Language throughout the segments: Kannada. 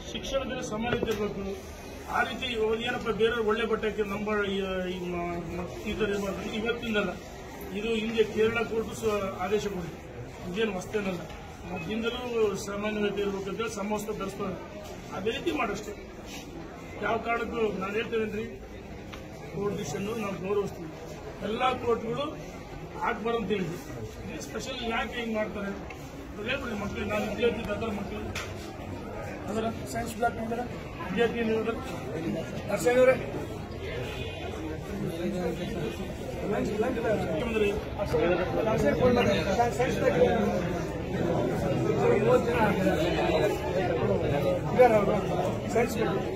ಶಿಕ್ಷಣದಲ್ಲಿ ಸಮಾನತೆ ಇರಬೇಕು ಆ ರೀತಿ ಇವಾಗ ಏನಪ್ಪ ಬೇರೆ ಒಳ್ಳೆ ಬಟ್ಟೆ ಹಾಕಿ ನಮ್ಮ ಇದರ ಇವತ್ತಿಂದಲ್ಲ ಇದು ಹಿಂದೆ ಕೇರಳ ಕೋರ್ಟ್ ಆದೇಶ ಕೊಡಿ ಇದೇನು ಹೊಸ್ತೇನಲ್ಲ ಮೊದಲಿಂದಲೂ ಸಾಮಾನ್ಯತೆ ಇರ್ಬೇಕಂತ ಸಮವಸ್ತ ಧರಿಸ್ತಾರೆ ಅದೇ ರೀತಿ ಮಾಡಷ್ಟೇ ಯಾವ ಕಾರಣಕ್ಕೂ ನಾನು ಹೇಳ್ತೇವೇನ್ರಿ ಕೋರ್ಟ್ ಡಿಸಿಷನ್ನು ನಾವು ಗೌರವಿಸ್ತೀವಿ ಎಲ್ಲ ಕೋರ್ಟ್ಗಳು ಆಗ್ಬಾರಂತ ಹೇಳಿದ್ವಿ ಇದು ಸ್ಪೆಷಲ್ ಯಾಕೆ ಹಿಂಗೆ ಮಾಡ್ತಾರೆ ಅದು ಹೇಳ್ಬಿಡಿ ಮಕ್ಕಳಿಗೆ ನಾನು ವಿದ್ಯಾರ್ಥಿ ಅದರ ಮಕ್ಕಳು ಅದರ ಸೈನ್ಸ್ ಬ್ಲಾಕ್ ಮಾಡಿದಾರೆ ವಿದ್ಯಾರ್ಥಿ ಏನಿರೋದು ನರ್ಸೇನವ್ರೆ ಮುಖ್ಯಮಂತ್ರಿ ಸೈನ್ಸ್ ಸೈನ್ಸ್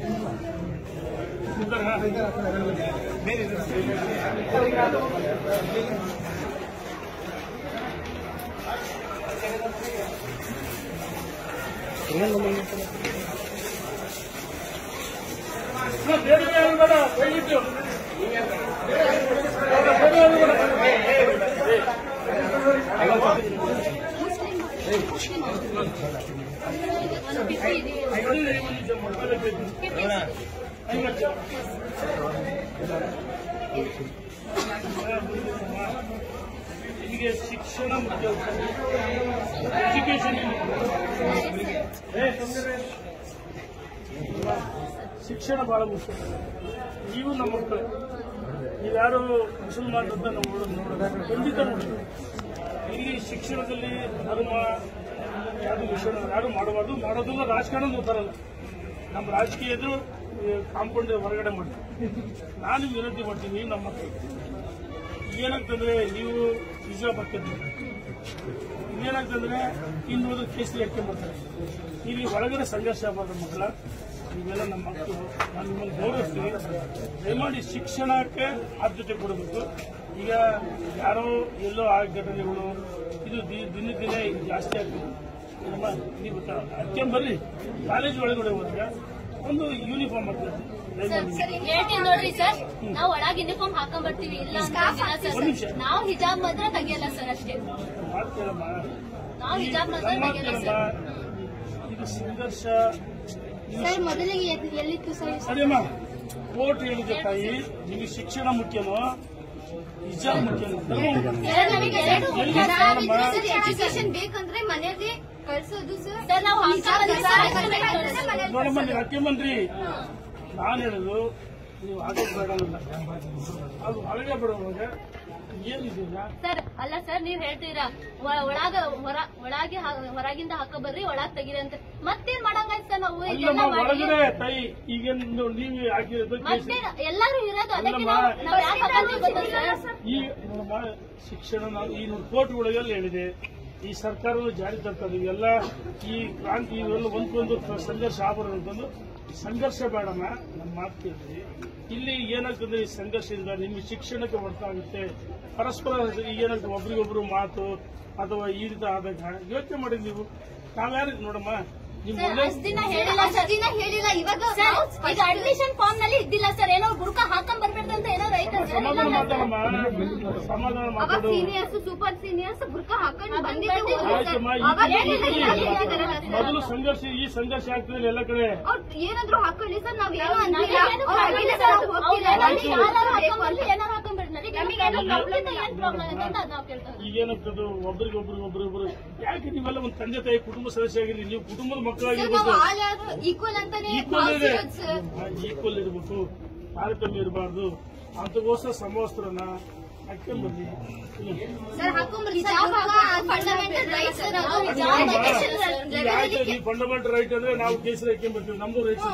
ಬೇರೆ ಯಾರು ಬೇಡ ದಯವಿಟ್ಟು ಬೇರೆ ಯಾರು ಬೇಡ ನಿಮಗೆ ಶಿಕ್ಷಣ ಮುಖ್ಯ ಎಜುಕೇಶನ್ ಶಿಕ್ಷಣ ಬಹಳ ಮುಖ್ಯ ನೀವು ನಮ್ಮ ಮಕ್ಕಳು ನೀವ್ಯಾರು ಮುಸಲ್ಮಾನ್ ಅಂತ ನಾವು ನೋಡೋದು ನೋಡೋದು ಖಂಡಿತ ನೋಡೋದು ಇಲ್ಲಿ ಶಿಕ್ಷಣದಲ್ಲಿ ಧರ್ಮ ಯಾವುದು ವಿಷಯ ಯಾರು ಮಾಡಬಾರ್ದು ಮಾಡೋದಿಲ್ಲ ರಾಜಕಾರಣ ಬರಲ್ಲ ನಮ್ಮ ರಾಜಕೀಯದು ಕಾಂಪೌಂಡ್ ಹೊರಗಡೆ ಮಾಡ್ತೀವಿ ನಾನು ವಿನಂತಿ ಮಾಡ್ತೀನಿ ನಮ್ಮ ಮಕ್ಕಳು ಏನಾಗ್ತಂದ್ರೆ ನೀವು ನಿಜ ಬರ್ತಿದ್ರಿ ಏನಾಗ್ತಂದ್ರೆ ಇನ್ನು ಹೋದ್ರೆ ಕೇಸರಿ ಹಾಕ್ಕೊಂಡ್ಬರ್ತಾರೆ ಇಲ್ಲಿ ಒಳಗಡೆ ಸಂಘರ್ಷ ಆಗಬಾರ್ದು ಮಕ್ಕಳ ನೀವೆಲ್ಲ ನಮ್ಮ ಮಕ್ಕಳು ನಾನು ನಿಮ್ಮನ್ನು ಗೌರವಿಸ್ತೀನಿ ದಯಮಾಡಿ ಶಿಕ್ಷಣಕ್ಕೆ ಆದ್ಯತೆ ಕೊಡಬೇಕು ಈಗ ಯಾರೋ ಎಲ್ಲೋ ಆ ಘಟನೆಗಳು ಇದು ದಿ- ದಿನ ದಿನ ಇದು ಜಾಸ್ತಿ ಆಗ್ತದೆ ನಮ್ಮ ನೀವು ಬರ್ರಿ ಕಾಲೇಜ್ ಒಳಗಡೆ ಹೋದ್ರೆ ಒಂದು ಯೂನಿಫಾರ್ಮ್ ಆಗ್ತದೆ ದಯಮಾಡಿ ಹೇಳ್ತೀನಿ ನೋಡ್ರಿ ಸರ್ ನಾವು ಒಳಗ್ ಯೂನಿಫಾರ್ಮ್ ಹಾಕೊಂಡ್ ಬರ್ತೀವಿ ಇಲ್ಲ ಅಂತ ಒಂದ್ ನಿಮಿಷ. ಸರ್ ನಾವು ಹಿಜಾಬ್ ಮಾತ್ರ ತೆಗಿಯಲ್ಲ ಸರ್ ಅಷ್ಟೇ ಮಾಡ್ತೀರಮ್ಮ ನಾವು ಹಿಜಾಬ್ ಮಾತ್ರ ನಮ್ಮ ತೆಗಿಯಲ್ಲ ಮಾಡ್ತೀರಮ್ಮ ಸರ್ ಇದು ಸಂಘರ್ಷ ನೀವು ಸರ್ ಮೊದಲಿಗೆ ಎದ್- ಎಲ್ಲಿತ್ತು ಸರ್ ಸರಿಯಮ್ಮ ಕೋರ್ಟ್ ಹೇಳಿದೆ ತಾಯಿ ನಿಮಗೆ ಶಿಕ್ಷಣ ಮುಖ್ಯನೋ ಹಿಜಾಬ್ ಮುಖ್ಯನೋ ಧರ್ಮ ಮುಖ್ಯನೋ? ಸರ್, ನಮಗೆ ಎರಡು ಎಲ್ಲಿ ಮುಖ್ಯ. ಕಾರಣಮ್ಮ? ಸರ್, ಎಜುಕೇಶನ್ ಬೇಕಂದ್ರೆ ಮನೆಯಲ್ಲಿ ಕಳ್ಸೋದು ಸರ್ ಸರ್ ನಾವು ಹಾಕ್ತಾರೆ ಸರ್ ನೋಡಮ್ಮ ನೀವು ಅಕ್ಕಿ ನಾನು ಹೇಳುದು ನೀವು ಹಾಗೆ ಬೇಡ ಅನ್ನಲ್ಲ. ಅದು ಒಳಗೆ ಬಿಡುವಾಗ ಏನಿದೆಯಲ್ಲ ಸರ್ ಅಲ್ಲ ಸರ್ ನೀವ್ ಹೇಳ್ತೀರಾ ಒ- ಒಳಗ ಹೊರ ಒಳಗೆ ಹಾ- ಹೊರಗಿಂದ ಹಾಕ ಬರ್ರಿ ಒಳಗ್ ತೆಗೀರಿ ಅಂತ ಮತ್ತೇನ್ ಮಾಡಂಗಾಯ್ತು ಸರ್ ನಾವು ಇದೆಲ್ಲ ಅಲ್ಲಮ್ಮ ಮಾಡಿ ಒಳಗಡೆ ತಾಯಿ ಈಗ ನೀವು ಹಾಕಿರೋದು ಕೇಸ್ ಮತ್ತೆ ಎಲ್ಲರೂ ಇರೋದು ಅದಕ್ಕೆ ಅಲ್ಲಮ್ಮ. ನಾವು ನಾವ್ ಯಾಕೆ ಹಾಕಂತೀವಿ ಗೊತ್ತಾ ಸರ್ ಈ ನೋಡಮ್ಮ ಶಿಕ್ಷಣ ನಾವು ಈ ನೋಡಿ ಕೋರ್ಟ್ ಒಳಗೆಲ್ಲ ಹೇಳಿದೆ ಈ ಸರ್ಕಾರವನ್ನು ಜಾರಿ ತರ್ತದೆ ಇವೆಲ್ಲ ಈ ಕ್ರಾಂತಿ ಇವೆಲ್ಲ ಒಂದ್ಕೊಂದು ಸಂಘರ್ಷ ಆಗಬಾರ್ದು ಅಂತಂದು ಸಂಘರ್ಷ ಬೇಡಮ್ಮ ನಮ್ಮ ಮಾತು ಕೇಳಿದ್ರಿ ಇಲ್ಲಿ ಏನಾಗ್ತದೆ ಈ ಸಂಘರ್ಷದಿಂದ ನಿಮ್ಮ ಶಿಕ್ಷಣಕ್ಕೆ ಹೊರತ ಆಗುತ್ತೆ ಪರಸ್ಪರ ಏನಾಗ್ತದೆ ಒಬ್ರಿಗೊಬ್ರು ಮಾತು ಅಥವಾ ಈ ರೀತಿ ಆದಾಗ ಯೋಚನೆ ಮಾಡಿ ನೀವು ನಾವ್ಯಾರು ನೋಡಮ್ಮ ನಿಮ್ ಸರ್, ಒಳ್ಳೆ ಅಷ್ಟ್ ದಿನ ಹೇಳಿಲ್ಲ ಸರ್ ದಿನ ಹೇಳಿಲ್ಲ ಇವಾಗ ಈಗ ಅಡ್ಮಿಷನ್ ಫಾರ್ಮ್ ನಲ್ಲಿ ಇದ್ದಿಲ್ಲ ಸರ್ ಏನೋ ಬುರ್ಕ ಹಾಕೊಂಡ್ ಬರ್ಬೇಡ್ದು ಅಂತ ಏನೋ ಐತೆ ಸರ್ ಸಮಾಧಾನ ಮಾತಾಡಮ್ಮ ಸಮಾಧಾನ ಅವಾಗ ಮಾತಾಡು ಸೀನಿಯರ್ಸ್ ಸೂಪರ್ ಸೀನಿಯರ್ಸ್ ಬುರ್ಕ ಹಾಕೊಂಡು ಆಯ್ತಮ್ಮ, ಈ ಮೊದಲು ಸಂಘರ್ಷ ಈ ಸಂಘರ್ಷ ಆಗ್ತದೆ ಎಲ್ಲ ಕಡೆ ಏನಾದ್ರು ಹಾಕೊಳ್ಳಿ ಸರ್ ನಾವ್ ಏನೋ ಅಂದಿಲ್ಲ ಅವ್ರ್ ಹಾಕಿಲ್ಲ ಸರ್, ಅದು ಹೋಗ್ತಿಲ್ಲ. ಆಯ್ತು. ಯಾರಾದ್ರು ಹಾಕೊಂಡ್ಬರ್ಲಿ, ಏನಾದ್ರು ಹಾಕೊಂಡ್ಬಿಡ್ಲಿ. ನಮಗೆ ಏನೋ problem ಇಲ್ಲ, ಏನ್ problem ಇದೆ ಅಂತ ಅದ್ ನಾವ್ ಕೇಳ್ತಾ ಇದ್ದೀವಿ. ಈಗೇನಾಗ್ತದೆ ಒಬ್ರಿಗೊಬ್ರು ಒಬ್ರಿಗೊಬ್ರು ಯಾಕೆ ನೀವೆಲ್ಲ ಒಂದು ತಂದೆ ತಾಯಿ ಕುಟುಂಬ ಸದಸ್ಯ ಆಗಿರಿ ನೀವು ಕುಟುಂಬದ ಸರ್, ಮಕ್ಕಳಾಗಿರ್ಬೇಕು ನಾವು all are equal ಅಂತಾನೆ ಈಕ್ವಲ್ ಇದೆ ಭಾವಿಸಿರೋದು ಸರ್. ಈಕ್ವಲ್ ಇರಬೇಕು ತಾರತಮ್ಯ ಇರಬಾರ್ದು ಅಂತಗೋಸ್ಕರ ಸಮವಸ್ತ್ರನ ಹಾಕೊಂಡ್ಬರ್ಲಿ ಸರ್ ಹಾಕೊಂಡ್ಬರ್ಲಿ ಹಿಜಾಬ್ ಫಂಡಮೆಂಟಲ್ ರೈಟ್ ಸರ್ ಅದು ಹಿಜಾಬ್ education ಈಗ ಆಯ್ತು level ನೀವು ಫಂಡಮೆಂಟಲ್ ರೈಟ್ ಅಂದ್ರೆ ನಾವು ಕೇಸರಿ ಹಾಕೊಂಡ್ಬರ್ತೀವಿ ನಮ್ದು ರೈಟ್ಸ್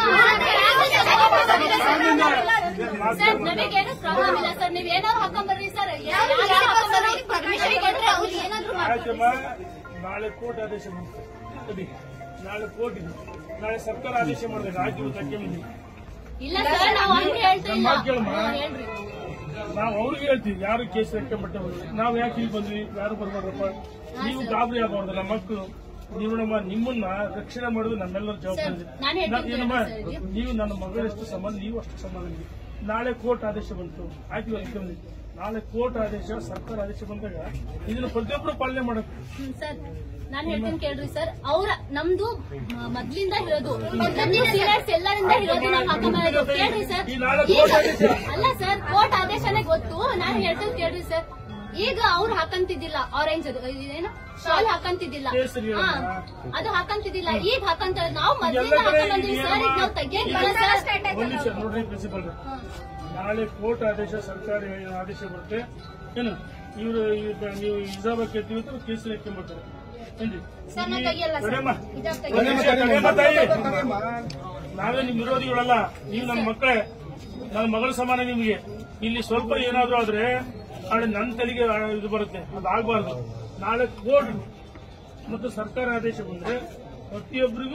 ಸರ್ ನಮಗೇನು ಪ್ರಾಬ್ಲಮ್ ಇಲ್ಲ ಸರ್ ನೀವ್ ಏನಾದ್ರು ಹಾಕೊಂಡ್ಬರ್ರಿ ಸರ್ ಯಾರು ಹಾಕೊಂಡ್ಬರ್ರಿ ಪರ್ಮಿಷನ್ ಕೊಟ್ರೆ ಅವ್ರು ಏನಾದ್ರು ಮಾಡ್ತಾರೆ ಆಯ್ತಮ್ಮ ನಾಳೆ ಕೋರ್ಟ್ ಆದೇಶ ಮಾಡ್ತಾರೆ ತಡಿ. ನಾಳೆ ಕೋರ್ಟ್ ಇದೆ ನಾಳೆ ಸರ್ಕಾರ ಆದೇಶ ಮಾಡಿದಾಗ ಆಯ್ತು ಇವತ್ತು ಹಾಕೊಂಡ್ಬಂದಿ ಇಲ್ಲ ಸರ್ ನಾವು ಹಂಗೆ ಹೇಳ್ತಾ ಇಲ್ಲ ನಮ್ಮ ಕೇಳಮ್ಮ. ಹ್ಮ್, ಹೇಳ್ರಿ ನಾವು ಅವ್ರಿಗೆ ಹೇಳ್ತೀವಿ ಯಾರು ಕೇಸ್ ಹಾಕೊಂಡ್ಬಿಟ್ಟವ್ರು ನಾವು ಯಾಕೆ ಇಲ್ಲಿ ಬಂದ್ವಿ ಯಾರು ಬರ್ಬಾರ್ದಪ್ಪ ನೀವು ಗಾಬರಿ ಆಗಬಾರ್ದು ನಮ್ಮ ಮಕ್ಕಳು ನೀವು ನಮ್ಮ ನಿಮ್ಮನ್ನ ರಕ್ಷಣೆ ಮಾಡೋದು ನಮ್ಮೆಲ್ಲರ ಜವಾಬ್ದಾರಿ ಸರ್, ನಾನ್ ಹೇಳ್ತೀನಿ ನಾ- ಏನಮ್ಮ, ಸರ್, ಇದು. ನೀವು ನನ್ನ ಮಗಳೆಷ್ಟು ಸಮಾನ ನೀವು ಅಷ್ಟು ಸಮಾನ ನಾಳೆ ಕೋರ್ಟ್ ಆದೇಶ ಬಂತು ಆಯ್ತು ಅದಕ್ಕೆ ನಾಳೆ ಕೋರ್ಟ್ ಆದೇಶ ಸರ್ಕಾರ ಆದೇಶ ಬಂದಾಗ ಇದನ್ನ ಪ್ರತಿಯೊಬ್ಬರು ಪಾಲನೆ ಮಾಡಬೇಕು ಹ್ಮ್, ಸರ್ ನಾನ್ ಹೇಳ್ತೀನಿ ಕೇಳ್ರಿ ಸರ್ ಅವ್ರ ನಮ್ದು ಮ- ಮೊದ್ಲಿಂದ ಇರೋದು ಸೀನಿಯರ್ಸ್ ಎಲ್ಲರಿಂದ ಇರೋದು ನಾವು ಹಾಕೊಂಬರೋದು ಕೇಳ್ರಿ ಸರ್ ಈ ನಾಳೆ ಈಗ ಕೋರ್ಟ್ ಆದೇಶ. ಅಲ್ಲ ಸರ್ ಕೋರ್ಟ್ ಆದೇಶನೇ ಗೊತ್ತು ನಾನ್ ಹೇಳ್ತೀನಿ ಕೇಳ್ರಿ ಸರ್ ಈಗ ಅವ್ರು ಹಾಕಂತಿದ್ದಿಲ್ಲ ಆರೆಂಜ್ ಅದು ಏನು ಶಾಲ್ ಹಾಕಂತಿದ್ದಿಲ್ಲ ಕೇಸರಿ ಹಾ, ಅಲ್ವಾ? ಅದು ಹಾಕಂತಿದ್ದಿಲ್ಲ ಈಗ ಹಾಕಂತ ನಾವು ಮೊದ್ಲಿಂದ ಎಲ್ಲ ಕಡೆ ಹಾಕೊಂಡ್ ಬಂದ್ವಿ ಈಗ ಸರ್ ಈಗ ನಾವು ತೆಗಿಯಂಗಿಲ್ಲ ಸರ್ ಒಂದ್ ನಿಮಿಷ ನೋಡ್ರಿ ಪ್ರಿನ್ಸಿಪಲ್ ನಾಳೆ ಕೋರ್ಟ್ ಆದೇಶ ಸರ್ಕಾರಿ ಆದೇಶ ಬರುತ್ತೆ ಏನು ಇವರು ನೀವು ಹಿಜಾಬ್ ಕೇಳ್ತೀವಿ ಅಂತ ಕೇಸರಿ ಹಾಕೊಂಡ್ಬರ್ತಾರೆ ಏನ್ರಿ ಸರ್, ನಾನ್ ತೆಗಿಯಲ್ಲ ಸರ್. ತಡೆಯಮ್ಮ. ಹಿಜಾಬ್ ಒಂದ್ ತೆಗಿಯಲ್ಲ. ನಿಮಿಷ ತಡೆಯಮ್ಮ ತಾಯಿ. ನಾವೇ ನಿಮ್ ವಿರೋಧಿಗಳಲ್ಲ ನೀವು ನನ್ನ ಮಕ್ಕಳೇ ನನ್ನ ಮಗಳ ಸಮಾನ ನಿಮಗೆ ಇಲ್ಲಿ ಸ್ವಲ್ಪ ಏನಾದ್ರೂ ಆದ್ರೆ ನಾಳೆ ನನ್ನ ತಲೆಗೆ ಆ, ಇದು ಬರುತ್ತೆ ಅದು ಆಗ್ಬಾರ್ದು ನಾಳೆ ಕೋರ್ಟ್ ಮತ್ತು ಸರ್ಕಾರ ಆದೇಶ ಬಂದ್ರೆ ಪ್ರತಿಯೊಬ್ಬರಿಗೂ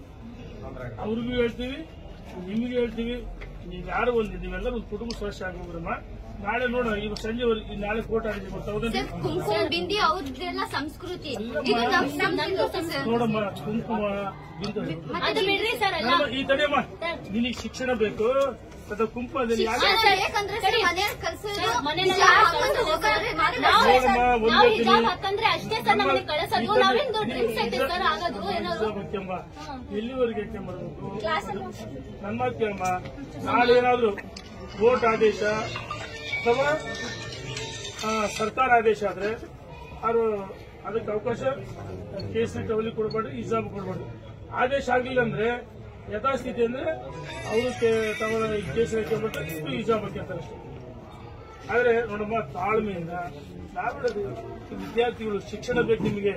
ಅವ್ರಿಗೂ ಹೇಳ್ತೀವಿ ನಿಮಗೆ ಹೇಳ್ತೀವಿ ನೀವು ಯಾರು ಒಂದು ನೀವೆಲ್ಲರೂ ಒಂದು ಕುಟುಂಬ ಸದಸ್ಯ ಆಗೋಗ್ರಮ್ಮ ನಾಳೆ ನೋಡ ಈಗ ಸಂಜೆವರೆಗೆ ಈ ನಾಳೆ ಕೋರ್ಟ್ ಆದೇಶ ಬರ್ತಾವ್ರೆ ಸರ್ ಕುಂಕುಮ ಬಿಂದಿ ಅವ್ರದ್ದೆಲ್ಲ ಸಂಸ್ಕೃತಿ ಇದು ನಮ್ ಸಂಸ್ಕೃತಿ ಸರ್ ನೋಡಮ್ಮ ಕುಂಕುಮ ಬಿಂದು ಅದು ಬಿಡ್ರಿ ಸರ್ ಎಲ್ಲ ನೋಡಮ್ಮ, ಈ ತಡೆಯಮ್ಮ ನಿನಗೆ ಶಿಕ್ಷಣ ಬೇಕು ಅದು ಕುಂಕುಮದಲ್ಲಿ ಯಾರು ಶಿಕ್ಷಣ ಯಾಕಂದ್ರೆ ಸರ್ ಮನೆಯಲ್ಲಿ ಕಲ್ಸೋದು ಮನೆಯಲ್ಲಿ ಹಿಜಾಬ್ ಹಾಕೊಂಡು ಹೋಗೋದ್ರೆ ಮಾಡಿ ನಾವು ನೋಡಮ್ಮ, ಒಂದ್ ನಾವು ಹೇಳ್ತೀನಿ. ಹಿಜಾಬ್ ಹಾಕಂದ್ರೆ ಅಷ್ಟೇ ಸರ್ ನಮಗೆ ಕಳಿಸೋದು ಈ ತಡೆ- ನಾವೇನು ಡ್ರಿಂಕ್ಸ್ ಐತೆ ಸರ್ ಆಗೋದು ಏನಾದ್ರು ಹಿಜಾಬ್ ಹಾಕ್ಯಂಬ. ಎಲ್ಲಿವರೆಗೆ ಹಾಕ್ಯಂಬರ್ಬೇಕು ಕ್ಲಾಸ್ ನನ್ನ ಮಾತು ಕೇಳಮ್ಮ ನಾಳೆ ಏನಾದ್ರು ಕೋರ್ಟ್ ಆದೇಶ ಅಥವಾ ಆ, ಸರ್ಕಾರ ಆದೇಶ ಆದ್ರೆ ಅವರು ಅದಕ್ಕೆ ಅವಕಾಶ ಕೇಸರಿ ಟವಲಿ ಕೊಡಬಾರ್ದು ಹಿಜಾಬ್ ಕೊಡಬಾರ್ದು ಆದೇಶ ಆಗ್ಲಿಲ್ಲ ಅಂದ್ರೆ ಯಥಾಸ್ಥಿತಿ ಅಂದ್ರೆ ಅವರು ತಗೊಳ್ಳ ಕೇಸರಿ ಹಾಕ್ಯಂಬಿಟ್ಟು ಇಷ್ಟು ಹಿಜಾಬ್ ಹಾಕ್ಯಂತಾರೆ ಅಷ್ಟೇ ಆದ್ರೆ ನೋಡಮ್ಮ ತಾಳ್ಮೆಯಿಂದ ನಾವೇಳೋದು ವಿದ್ಯಾರ್ಥಿಗಳು ಶಿಕ್ಷಣ ಬೇಕು ನಿಮಗೆ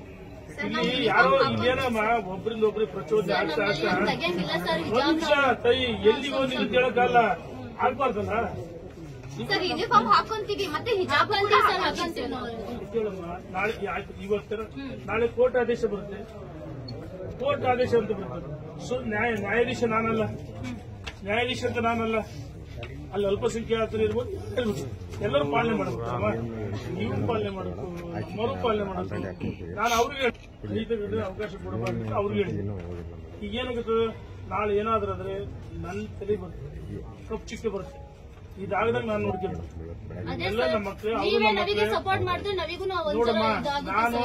ಇಲ್ಲಿ ಯಾರೋ ಇಲ್ಲೇನಮ್ಮ ಒಬ್ರಿಂದ ಒಬ್ರಿಗೆ ಪ್ರಚೋದನೆ ಆಗ್ತಾ ಆಗ್ತಾ ತೆಗಿಯಂಗಿಲ್ಲ ಸರ್ ಒಂದ್ ಹಿಜಾಬ್ ನಿಮಿಷ ತೈ ಎಲ್ಲಿಗೋ ನೀವು ಹೇಳಕ್ಕಲ್ಲ ಆಗ್ಬಾರ್ದಲ್ಲ ಸರ್ ಯೂನಿಫಾರ್ಮ್ ಹಾಕೊಂತೀವಿ ಮತ್ತೆ ಹಿಜಾಬ್ ಹಾಕಂತೀವಿ ಸರ್ ಹಾಕಂತೀವಿ ನಾವು ಕೇಳಮ್ಮ ನಾಳೆ ಆಯ್ತು ಇವತ್ತರ ನಾಳೆ ಕೋರ್ಟ್ ಆದೇಶ ಬರುತ್ತೆ ಕೋರ್ಟ್ ಆದೇಶ ಅಂತ ಬರುತ್ತೆ ಸೊ ನ್ಯಾಯ ನ್ಯಾಯಾಧೀಶ ನಾನಲ್ಲ ನ್ಯಾಯಾಧೀಶ ಅಂತ ನಾನಲ್ಲ ಅಲ್ಲಿ ಅಲ್ಪಸಂಖ್ಯಾತರು ಇರ್ಬೋದು ಇರ್ಬೋದು. ಎಲ್ಲರೂ ಪಾಲನೆ ಮಾಡಬೇಕು ಅಲ್ವಾ? ನೀವು ಪಾಲನೆ ಮಾಡಬೇಕು ಮರು ಪಾಲನೆ ಮಾಡಬೇಕು ನಾನು ಅವ್ರಿಗೆ ರೈತರಿಗೆ ಅವಕಾಶ ಕೊಡಬಾರ್ದು ಅಂತ ಅವ್ರಿಗೆ ಹೇಳಿದ್ದೀನಿ ಈಗ ಏನಾಗುತ್ತೆ ನಾಳೆ ಏನಾದ್ರೂ ಆದ್ರೆ ನನ್ನ ತಲೆ ಬರುತ್ತೆ ಕಪ್ಪು ಚಿಕ್ಕೆ ಬರುತ್ತೆ ಇದಾಗದಾಗ ನಾನು ನೋಡ್ತೀನಿ ಅದೇ ಎಲ್ಲ ಸರ್ ನಮ್ಮ ಮಕ್ಕಳು ಅವ್ರು ನೀವೇ ನಮ್ಮ ನಮಗೆ ಮಕ್ಕಳೇ ಸಪೋರ್ಟ್ ಮಾಡಿದ್ರೆ ನವಿಗೂ ನಾವು ಒಂದ್ಸಲ ನೋಡಮ್ಮ ಇದಾಗುತ್ತೆ ನಾನು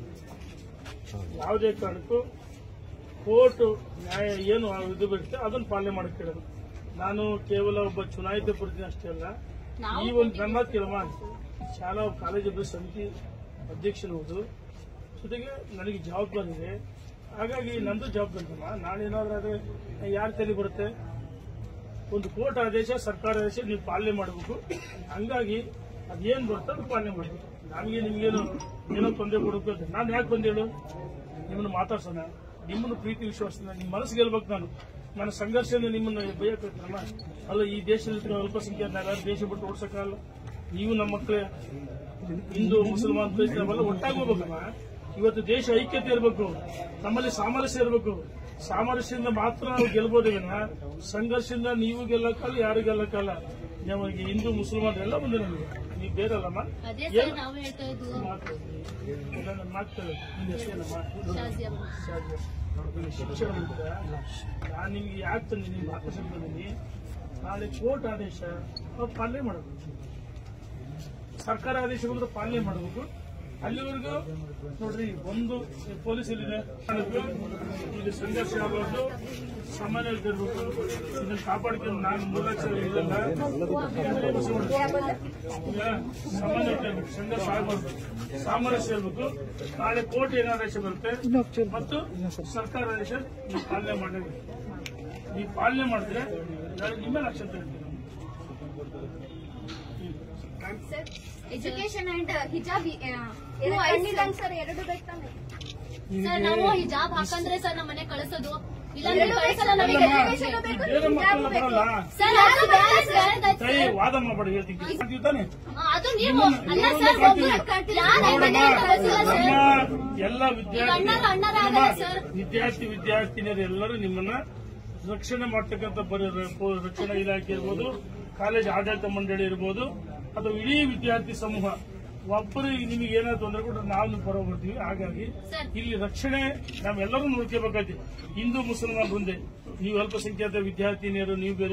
ಸರ್ ಯಾವುದೇ ಕಾರಣಕ್ಕೂ ಕೋರ್ಟ್ ನ್ಯಾಯ ಏನು ಇದು ಬರುತ್ತೆ ಅದನ್ನು ಪಾಲನೆ ಮಾಡಕ್ ಕೇಳೋದು ನಾನು ಕೇವಲ ಒಬ್ಬ ಚುನಾಯಿತ ಪ್ರತಿನಿಧಿ ಅಷ್ಟೇ ಅಲ್ಲ ನಾವು ಈ ಒಂದು ನನ್ನ ಮಾತು ಕೇಳಮ್ಮ ಶಾಲಾ ಕಾಲೇಜು ಅಭಿವೃದ್ಧಿ ಸಮಿತಿ ಅಧ್ಯಕ್ಷನವುದು ಜೊತೆಗೆ ನನಗೆ ಜವಾಬ್ದಾರಿ ಇದೆ ಹಾಗಾಗಿ ನಂದು ಜವಾಬ್ದಾರಿ ಅಮ್ಮ ನಾಳೆ ಏನಾದ್ರೂ ಆದ್ರೆ ಯಾರ ತಲೆ ಬರುತ್ತೆ ಒಂದು ಕೋರ್ಟ್ ಆದೇಶ ಸರ್ಕಾರ ಆದೇಶ ನೀವು ಪಾಲನೆ ಮಾಡಬೇಕು ಹಂಗಾಗಿ ಅದೇನ್ ಬರುತ್ತೆ ಅದು ಪಾಲನೆ ಮಾಡಬೇಕು ನಮಗೆ ನಿಮ್ಗೇನು ಏನೋ ತೊಂದರೆ ಕೊಡಬೇಕು ನಾನು ಯಾಕೆ ಬಂದೇಳು ನಿಮ್ಮನ್ನು ಮಾತಾಡ್ಸೋಣ ನಿಮ್ಮನ್ನು ಪ್ರೀತಿ ವಿಶ್ವಾಸನ ನಿಮ್ಮ ಮನಸ್ಸು ಗೆಲ್ಬೇಕು ನಾನು ನನ್ನ ಸಂಘರ್ಷದಿಂದ ನಿಮ್ಮನ್ನು ಬೈಯಕ್ಕಮ್ಮ ಅಲ್ಲ ಈ ದೇಶದಲ್ಲಿ ಅಲ್ಪಸಂಖ್ಯಾತ ದೇಶ ಬಿಟ್ಟು ಓಡ್ಸಕ್ಕಾಗಲ್ಲ ನೀವು ನಮ್ಮ ಮಕ್ಕಳೇ ಹಿಂದೂ ಮುಸಲ್ಮಾನ್ ಕ್ರೈಸ್ತ ನಾವೆಲ್ಲ ಒಟ್ಟಾಗಿ ಹೋಗ್ಬೇಕಮ್ಮ ಇವತ್ತು ದೇಶ ಐಕ್ಯತೆ ಇರಬೇಕು ನಮ್ಮಲ್ಲಿ ಸಾಮರಸ್ಯ ಇರಬೇಕು ಸಾಮರಸ್ಯದಿಂದ ಮಾತ್ರ ನಾವು ಗೆಲ್ಬೋದೇ ವಿನ ಸಂಘರ್ಷದಿಂದ ನೀವು ಗೆಲ್ಲಕ್ಕಲ್ಲ ಯಾರು ಗೆಲ್ಲಕ್ಕಲ್ಲ ನಮಗೆ ಹಿಂದೂ ಮುಸಲ್ಮಾನ್ ಎಲ್ಲ ಬಂದೆ ನಮಗೆ ನೀವು ಬೇರಲ್ಲಮ್ಮ ಅದೇ ಸರ್ ನಾವು ಹೇಳ್ತಾ ಇದ್ವು ಮಾತು ಎಲ್ಲ ನನ್ನ ಮಾತು ನಿಮ್ದು ಹೆಸರೇನಮ್ಮ ಶಾಜಿಯಾ ಶಾಜಿ. ನೋಡಿ, ಶಿಕ್ಷಣ ಮುಗ್ದ. ನಾನು ನಿಮ್ಗೆ ಯಾಕೆ ತಂದೆ ನಿಮ್ಗೆ ಆಕರ್ಷಣೆ ಬಂದೀನಿ ನಾಳೆ ಕೋರ್ಟ್ ಆದೇಶ ಅವ್ರು ಪಾಲನೆ ಮಾಡಬೇಕು ಸರ್ಕಾರ ಆದೇಶ ಬಂದ್ರೆ ಪಾಲನೆ ಮಾಡಬೇಕು ಅಲ್ಲಿವರೆಗೂ ನೋಡ್ರಿ ಒಂದು ಪೊಲೀಸ್ ಎಲ್ಲಿದೆ ಇದು ಸಂಘರ್ಷ ಆಗಬಾರ್ದು ಸಾಮಾನ್ಯ ಇರಬೇಕು ಇದನ್ನ ಕಾಪಾಡ್ಕೊಂಡು ನಾನು ಮೂರು ಲಕ್ಷ ಇಲ್ಲಲ್ಲ ಈಗ ಸಾಮಾನ್ಯ ಇರ್ಬೇಕು. ಸಂಘರ್ಷ ಆಗಬಾರ್ದು ಸಾಮರಸ್ಯ ಇರಬೇಕು ನಾಳೆ ಕೋರ್ಟ್ ಏನು ಆದೇಶ ಬರುತ್ತೆ ಮತ್ತು ಸರ್ಕಾರ ಆದೇಶ ನೀವು ಪಾಲನೆ ಮಾಡಬೇಕು ನೀವು ಪಾಲನೆ ಮಾಡಿದ್ರೆ ನಾಳೆ ನಿಮ್ಮ ಮೇಲೆ ಅಕ್ಷರ ತೆಗಿತೀವಿ ಸರ್ ಎಜುಕೇಶನ್ ಅಂಡ್ ಹಿಜಾಬ್ ಸರ್ ಎರಡು ಬೇಕು ತಾನೆ ಸರ್ ನಾವು ಹಿಜಾಬ್ ಹಾಕಂದ್ರೆ ಸರ್ ನಮ್ಮ ಮನೆ ಕಳಿಸೋದು ಇಲ್ಲಾಂದ್ರೆ ಕಳಿಸಲ್ಲ ನಮಗೆ ಬೇರೆ ಮಕ್ಕಳೆಲ್ಲ ಬರಲ್ಲ ಸರ್ ಅದು ಬೇರೆ ಸರ್ ಸೈ ವಾದ ಮಾಡಬೇಡಿ ಹೇಳ್ತೀನಿ ಮಾಡ್ತೀವಿ ತಾನೆ ಅದು ನೀವು ಅಲ್ಲ ಸರ್ ಒಬ್ರು ಯಾರು ಈ ಮನೆಯಿಂದ ಕಳ್ಸಿಲ್ಲ ಸರ್ ನಮ್ಮ ಎಲ್ಲ ವಿದ್ಯಾರ್ಥಿ ಅಣ್ಣರ ಅಣ್ಣರ ಆಗಲ್ಲ ಸರ್. ವಿದ್ಯಾರ್ಥಿ ವಿದ್ಯಾರ್ಥಿನಿಯರು ಎಲ್ಲರೂ ನಿಮ್ಮನ್ನ ರಕ್ಷಣೆ ಮಾಡ್ತಕ್ಕಂಥ ಬರೀ ರ- ರಕ್ಷಣಾ ಇಲಾಖೆ ಇರ್ಬೋದು ಕಾಲೇಜ್ ಆಡಳಿತ ಮಂಡಳಿ ಇರ್ಬೋದು ಅಥವಾ ಇಡೀ ವಿದ್ಯಾರ್ಥಿ ಸಮೂಹ ಒಬ್ಬರು ನಿಮಗೆ ಏನಾದ್ರು ತೊಂದರೆ ಕೊಟ್ಟರೆ ನಾವು ನೀವು ಪರ ಬರ್ತೀವಿ ಹಾಗಾಗಿ ಸರ್. ಇಲ್ಲಿ ರಕ್ಷಣೆ ನಾವೆಲ್ಲರೂ ನೋಡ್ಕೋಬೇಕಾಗಿ ಹಿಂದೂ ಮುಸಲ್ಮಾನ್ ಒಂದೇ ನೀವು ಅಲ್ಪಸಂಖ್ಯಾತ ವಿದ್ಯಾರ್ಥಿನಿಯರು ನೀವು ಬೇರೆ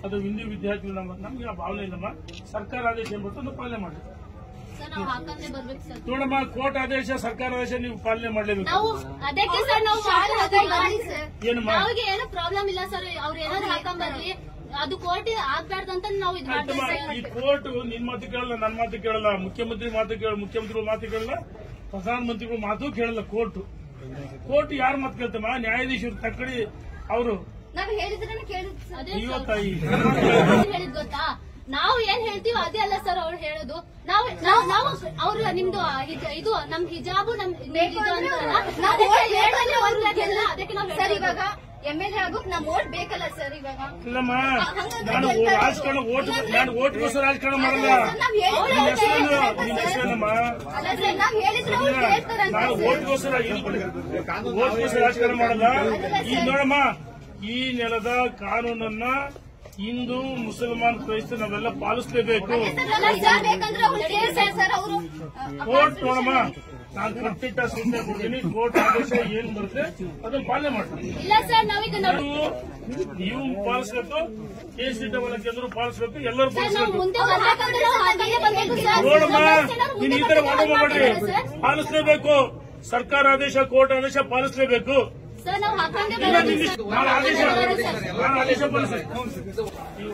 ಅದು ಹಿಂದೂ ವಿದ್ಯಾರ್ಥಿಗಳು ನಮ್ಮ ನಮ್ಗೆ ಆ ಭಾವನೆ ಇಲ್ಲಮ್ಮ ಸರ್ಕಾರ ಆದೇಶ ಏನ್ ಬರ್ತದೆ ಅದನ್ನ ಪಾಲನೆ ಮಾಡಿ ಸರ್ ನಾವು ಹಾಕಂದ್ರೆ ಬರ್ಬೇಕು ಸರ್ ನೋಡಮ್ಮ ಕೋರ್ಟ್ ಆದೇಶ ಸರ್ಕಾರ ಆದೇಶ ನೀವು ಪಾಲನೆ ಮಾಡಲೇಬೇಕು ನಾವು ಅದಕ್ಕೆ ಸರ್ ನಾವು ಶಾಲೆ ಹೋಗಿಲ್ಲ ಏನಮ್ಮ ನಾವಿಗೆ ಏನು ಪ್ರಾಬ್ಲಮ್ ಇಲ್ಲ ಸರ್ ಅವ್ರು ಏನಾದ್ರು ಹಾಕೊಂಬರ್ಲಿ ಅದು ಕೋರ್ಟ್ ಆಗ್ಬಾರ್ದಂತ ನಾವು ಇದು ಆಯ್ತಮ್ಮ, ಮಾಡ್ತೀವಿ ಈ ಕೋರ್ಟ್ ನಿನ್ ಮಾತು ಕೇಳಲ್ಲ ನನ್ನ ಮಾತು ಕೇಳಲ್ಲ ಮುಖ್ಯಮಂತ್ರಿ ಮಾತು ಕೇಳ ಮುಖ್ಯಮಂತ್ರಿಗಳ ಮಾತು ಕೇಳಲ್ಲ ಪ್ರಧಾನಮಂತ್ರಿಗಳ ಮಾತು ಕೇಳಲ್ಲ ಕೋರ್ಟ್ ಕೋರ್ಟ್ ಯಾರ ಮಾತು ಕೇಳ್ತಮ್ಮ ನ್ಯಾಯಾಧೀಶರು ತಕ್ಕಡಿ ಅವರು ನಾವ್ ಹೇಳಿದ್ರೆ ಕೇಳಿದ್ ಸರ್ ಅದೇ ಅಯ್ಯೋ ಸರ್ ತಾಯಿ ಏನ್ ಹೇಳಿದ್ ಗೊತ್ತಾ ನಾವು ಏನ್ ಹೇಳ್ತೀವಿ ಅದೇ ಅಲ್ಲ ಸರ್ ಅವ್ರು ಹೇಳೋದು ನಾವು ನಾವು ನಾವು ಅವ್ರು ನಿಮ್ದು ಹಿಜ- ಇದು ನಮ್ ಹಿಜಾಬು ನಮ್ ಇದು ಅಂತಾರಲ್ಲ, ನಾವು ಅದಕ್ಕೆ vote ಹೇಳಿದ್ರೆ ಬೇಕಲ್ಲ ಅವ್ರು ಅವ್ರಿಗೆಲ್ಲ. ಅದಕ್ಕೆ ನಾವು ಸರ್ ಹೇಳ್ತಾ ಇವಾಗ ಎಂ ಎಲ್ ಎ ಆಗೋಕ್ ನಮ್ ಓಟ್ ಬೇಕಲ್ಲ ಸರ್ ಇವಾಗ ಇಲ್ಲಮ್ಮ ಹಂಗಂದ್ರೆ ನಾನು ಹೇಳ್ತಾರೆ ರಾಜಕಾರಣ ಓಟ್ ನಾನು ಓಟ್ಗೋಸ್ಕರ ರಾಜಕಾರಣ ಮಾಡಲ್ಲ ಸರ್, ನಾವ್ ಹೇಳಿದ್ರೆ ನಿನ್ನ ಅವ್ರು ಹೆಸರೇನು ಕೇಳ್ತಾರೆ ನಿನ್ನ ಸರ್. ಹೆಸರೇನಮ್ಮ ಅಲ್ಲ ಸರ್ ನಾವ್ ಹೇಳಿದ್ರೆ ಅವ್ರು ಕೇಳ್ತಾರಂತ ನಾನು ಸರ್. ಓಟ್ಗೋಸ್ಕರ ಓಟ್ಗೋಸ್ಕರ ರಾಜಕಾರಣ ಮಾಡಲ್ಲ ಈಗ ನೋಡಮ್ಮ ಈ ನೆಲದ ಕಾನೂನನ್ನ ಹಿಂದೂ ಮುಸಲ್ಮಾನ್ ಕ್ರೈಸ್ತ ನಾವೆಲ್ಲ ಪಾಲಿಸಲೇಬೇಕು ಸರ್, ನಾವ್ ನಿಜ ಬೇಕಂದ್ರೆ ಅವ್ರು ಕೇಳ್ತಾರೆ ಸರ್ ಅವರು ಕೋರ್ಟ್ ನೋಡಮ್ಮ ನಾನು ಕಟ್ಟಿಟ್ಟ ಸೂಚನೆ ಕೊಡ್ತೀನಿ ಕೋರ್ಟ್ ಆದೇಶ ಏನ್ ಬರುತ್ತೆ ಅದನ್ನ ಪಾಲನೆ ಮಾಡ್ತೀನಿ ಇಲ್ಲ ಸರ್ ನಾವೀಗ ನಾವು ನೀವು ನೀವು ಪಾಲಿಸ್ಬೇಕು ಕೆ ಸಿ ಡಬಲ್ ಕೇಂದ್ರ ಪಾಲಿಸ್ಬೇಕು ಎಲ್ಲರೂ ಸರ್ ನಾವು ಪಾಲಿಸ್ಬೇಕು ಮುಂದೆ ಬರ್ಬೇಕಂದ್ರೆ ನಾವು ಹಾಗೇ ಬರ್ಬೇಕು ಸರ್ ನೋಡಮ್ಮ ನಾವು ನೀನ್ ಈ ಮುಂದೆ ತರ ಬರ್ಬೇಕು ವಾದ ಮಾಡ್ಬೇಡ್ರಿ ಸರ್ ಪಾಲಿಸಲೇಬೇಕು ಸರ್ಕಾರ ಆದೇಶ ಕೋರ್ಟ್ ಆದೇಶ ಪಾಲಿಸಲೇಬೇಕು ಸರ್ ನಾವು ಹಾಕೊಂಡೇ ಇಲ್ಲ ಬರೋದು ನಿನ್ನ ಸರ್. ನಾನು ಆದೇಶ ಹಾಕೊಂಡೇ ಬರೋದು ಸರ್. ನಾನು ಆದೇಶ ಪಾಲಿಸ್ತೀನಿ